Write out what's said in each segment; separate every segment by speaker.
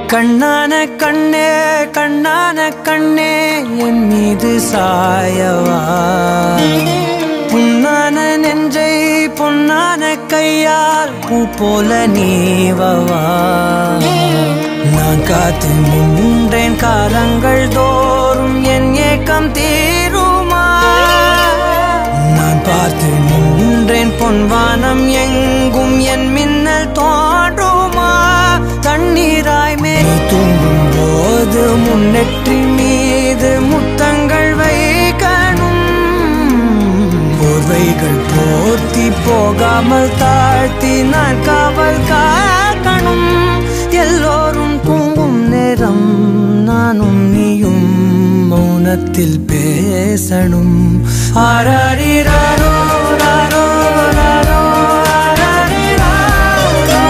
Speaker 1: கண்ணான கண்ணே கண்ணான கண்ணே என் மீது சாயவா புண்ணான நெஞ்சை பொன்னான கையால் பூ போல நீவவா நான் காத்து நின்றேன் காலங்கள் தோறும் என் ஏக்கம் தீருமா நான் பார்த்து நின்றேன் பொன்வானம் எங்கும் என் மின்னல் தோன்றுமா தண்ணீராய் மேல் தூங்கும் போது முன்னெற்றி மீது முத்தங்கள் வைக்கணும் போர்வைகள் போர்த்தி போகாமல் தாழ்த்தி நான் காவல் காக்கணும் எல்லோரும் தூங்கும் நேரம் நானும் நீயும் மௌனத்தில் பேசணும் ஆராரிராரோ ராரோ ராரோ ஆராரிராரோ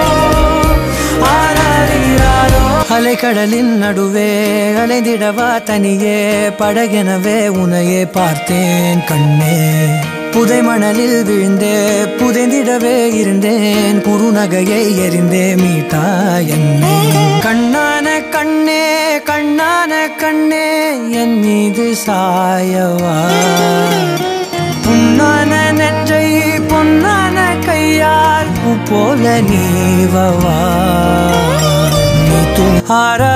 Speaker 1: ஆராரிராரோ அலைக்கடலின் நடுவே அலைந்திடவா தனியே படகெனவே உனையே பார்த்தேன் கண்ணே புதை மணலில் விழுந்தே புதைந்திடவே இருந்தேன் குறுநகையை எரிந்தே மீட்டா என்னை கண்ணான கண்ணே கண்ணான கண்ணே என் மீது சாயவா புண்ணான நெஞ்சை பொன்னான கையால் பூ போல நீவவா நீ தூ ஆர